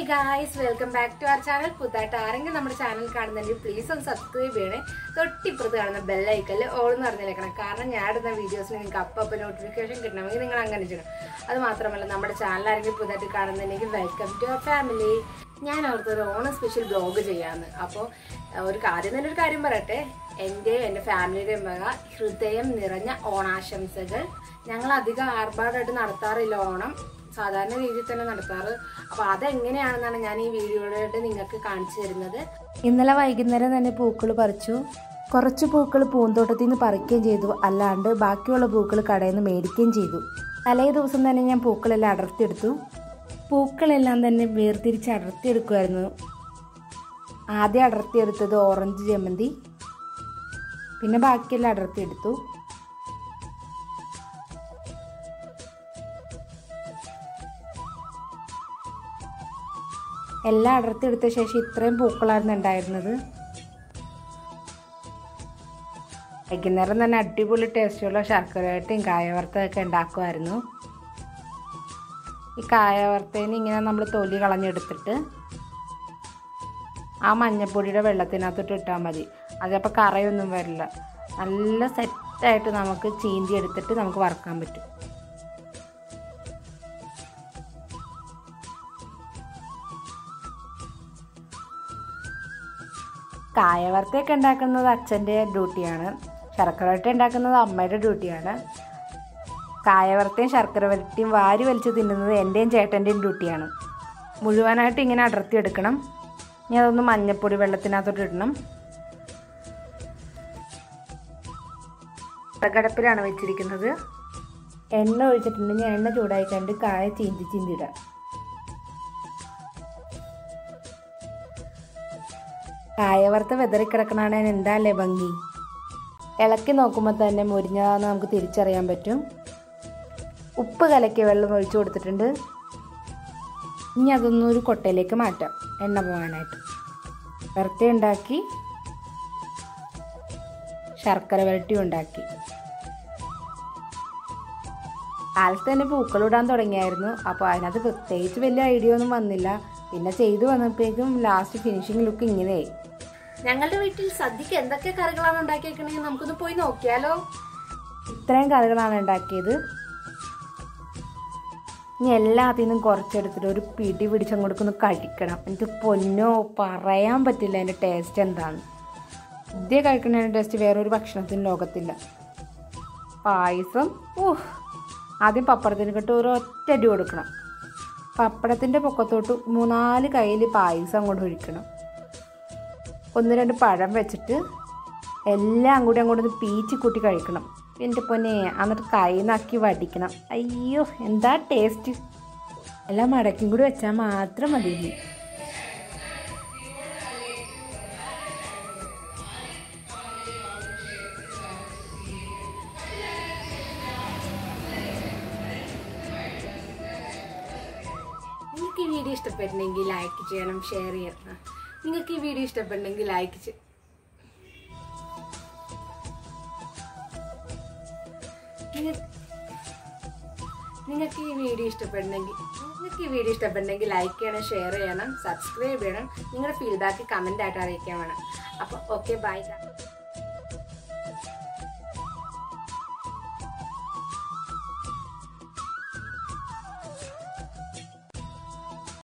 Guys welcome back to our channel പുതുതായിട്ട് ആരെങ്കിലും നമ്മുടെ ചാനൽ കാണുന്നുണ്ടെങ്കിൽ പ്ലീസ് ഒന്ന് സബ്സ്ക്രൈബ് ചെയ്യണേ തൊട്ടിപ്പുറത്ത് കാണുന്ന ബെല്ലൈക്കല് ഓൾ എന്ന് പറഞ്ഞേക്കണം കാരണം ഞാൻ ഇടുന്ന വീഡിയോസിന് നിങ്ങൾക്ക് അപ്പം അപ്പം നോട്ടിഫിക്കേഷൻ കിട്ടണമെങ്കിൽ നിങ്ങൾ അങ്ങനെ ചെയ്യണം അത് മാത്രമല്ല നമ്മുടെ ചാനൽ ആരെങ്കിലും പുതുതായിട്ട് കാണുന്നുണ്ടെങ്കിൽ വെൽക്കം ടു അവർ ഫാമിലി ഞാൻ ഓർത്തൊരു ഓണം സ്പെഷ്യൽ ബ്ലോഗ് ചെയ്യാമെന്ന് അപ്പോൾ ഒരു കാര്യം തന്നെ ഒരു കാര്യം പറയട്ടെ എൻ്റെ എൻ്റെ ഫാമിലിയുടെയും വക ഹൃദയം നിറഞ്ഞ ഓണാശംസകൾ ഞങ്ങൾ അധികം ആർഭാടമായിട്ട് നടത്താറില്ല ഓണം സാധാരണ രീതിയിൽ തന്നെ നടത്താറ് അപ്പൊ അതെങ്ങനെയാണെന്നാണ് ഞാൻ ഈ വീഡിയോയിലൂടെ നിങ്ങൾക്ക് കാണിച്ചു തരുന്നത് ഇന്നലെ വൈകുന്നേരം തന്നെ പൂക്കൾ പറിച്ചു കുറച്ച് പൂക്കൾ പൂന്തോട്ടത്തിൽ നിന്ന് പറിക്കുകയും ചെയ്തു അല്ലാണ്ട് ബാക്കിയുള്ള പൂക്കൾ കടയിൽ നിന്ന് മേടിക്കുകയും ചെയ്തു തലേ ദിവസം തന്നെ ഞാൻ പൂക്കളെല്ലാം അടർത്തിയെടുത്തു പൂക്കളെല്ലാം തന്നെ വേർതിരിച്ച് അടർത്തിയെടുക്കുമായിരുന്നു ആദ്യം അടർത്തിയെടുത്തത് ഓറഞ്ച് ജമന്തി പിന്നെ ബാക്കിയെല്ലാം അടർത്തിയെടുത്തു എല്ലാം അടർത്തിയെടുത്ത ശേഷം ഇത്രയും പൂക്കളായിരുന്നു ഉണ്ടായിരുന്നത് വൈകുന്നേരം തന്നെ അടിപൊളി ടേസ്റ്റുള്ള ശർക്കരയായിട്ടും കായവറുത്തൊക്കെ ഉണ്ടാക്കുമായിരുന്നു ഈ കായവറുത്തതിന് ഇങ്ങനെ നമ്മൾ തൊലി കളഞ്ഞെടുത്തിട്ട് ആ മഞ്ഞപ്പൊടിയുടെ വെള്ളത്തിനകത്തോട്ട് ഇട്ടാൽ മതി അതപ്പോൾ കറയൊന്നും വരില്ല നല്ല സെറ്റായിട്ട് നമുക്ക് ചീന്തി എടുത്തിട്ട് നമുക്ക് വറുക്കാൻ പറ്റും കായവറുത്തൊക്കെ ഉണ്ടാക്കുന്നത് അച്ഛൻ്റെ ഡ്യൂട്ടിയാണ് ശർക്കര വരട്ടി ഉണ്ടാക്കുന്നത് അമ്മയുടെ ഡ്യൂട്ടിയാണ് കായവറുത്തയും ശർക്കര വരട്ടിയും വാരി വലിച്ച് തിന്നുന്നത് എൻ്റെയും ചേട്ടൻ്റെയും ഡ്യൂട്ടിയാണ് മുഴുവനായിട്ട് ഇങ്ങനെ അടർത്തിയെടുക്കണം ഇനി അതൊന്ന് മഞ്ഞപ്പൊടി വെള്ളത്തിനകത്തോട്ട് ഇടണം കടപ്പിലാണ് വെച്ചിരിക്കുന്നത് എണ്ണ ഒഴിച്ചിട്ടുണ്ടെങ്കിൽ എണ്ണ ചൂടായി കണ്ട് കായ ചീന്തി ചീന്തിയിടാം കായവറുത്ത വെതറിക്കിടക്കണാണ് എന്താല്ലേ ഭംഗി ഇളക്കി നോക്കുമ്പോൾ തന്നെ മുരിഞ്ഞതാന്ന് നമുക്ക് തിരിച്ചറിയാൻ പറ്റും ഉപ്പ് കലക്കിയ വെള്ളം ഒഴിച്ചു കൊടുത്തിട്ടുണ്ട് ഇനി അതൊന്നും ഒരു കൊട്ടയിലേക്ക് മാറ്റാം എണ്ണ പോകാനായിട്ട് വറുത്ത ഉണ്ടാക്കി ശർക്കര വരട്ടി ഉണ്ടാക്കി കാലത്ത് തന്നെ പൂക്കളിടാൻ തുടങ്ങിയായിരുന്നു അപ്പോൾ അതിനകത്ത് പ്രത്യേകിച്ച് വലിയ ഐഡിയ ഒന്നും വന്നില്ല പിന്നെ ചെയ്തു വന്നപ്പോഴേക്കും ലാസ്റ്റ് ഫിനിഷിംഗ് ലുക്ക് ഇങ്ങനെയായി ഞങ്ങളുടെ വീട്ടിൽ സദ്യക്ക് എന്തൊക്കെ കറികളാണ് ഉണ്ടാക്കിയേക്കണെങ്കിൽ നമുക്കൊന്ന് പോയി നോക്കിയാലോ ഇത്രയും കറികളാണ് ഉണ്ടാക്കിയത് ഇനി എല്ലാത്തിൽ നിന്നും കുറച്ചെടുത്തിട്ട് ഒരു പിടി പിടിച്ചങ്ങോട്ടൊന്ന് കഴിക്കണം എനിക്ക് പൊന്നോ പറയാൻ പറ്റില്ല അതിൻ്റെ ടേസ്റ്റ് എന്താണ് സദ്യ കഴിക്കുന്നതിൻ്റെ ടേസ്റ്റ് വേറൊരു ഭക്ഷണത്തിന് ലോകത്തില്ല പായസം ഊഹ് ആദ്യം പപ്പടത്തിന് കിട്ടും ഒരു ഒറ്റ അടി കൊടുക്കണം പപ്പടത്തിൻ്റെ പൊക്കത്തോട്ട് മൂന്നാല് കയ്യിൽ പായസം അങ്ങോട്ട് ഒഴിക്കണം ഒന്ന് രണ്ട് പഴം വെച്ചിട്ട് എല്ലാം കൂടി അങ്ങോട്ട് പീച്ചി കൂട്ടി കഴിക്കണം എൻ്റെ പൊന്നെ എന്നിട്ട് കൈ നക്കി വടിക്കണം അയ്യോ എന്താ ടേസ്റ്റ് എല്ലാം മടക്കും കൂടി വെച്ചാൽ മാത്രം മതി ഇനി. നിങ്ങൾക്ക് ഈ വീഡിയോ ഇഷ്ടപ്പെട്ടിട്ടുണ്ടെങ്കിൽ ലൈക്ക് ചെയ്യണം ഷെയർ ചെയ്യണം നിങ്ങൾക്ക് ഈ വീഡിയോ ഇഷ്ടപ്പെട്ടിട്ടുണ്ടെങ്കിൽ ലൈക്ക് ചെയ്യ നിങ്ങ- നിങ്ങൾക്ക് ഈ വീഡിയോ ഇഷ്ടപ്പെടണമെങ്കിൽ നിങ്ങൾക്ക് ഈ വീഡിയോ ഇഷ്ടപ്പെടണമെങ്കിൽ ലൈക്ക് ചെയ്യണം ഷെയർ ചെയ്യണം സബ്സ്ക്രൈബ് ചെയ്യണം നിങ്ങളുടെ ഫീഡ്ബാക്ക് കമൻ്റ് ആയിട്ട് അറിയിക്കാൻ വേണം അപ്പോൾ ഓക്കെ ബൈ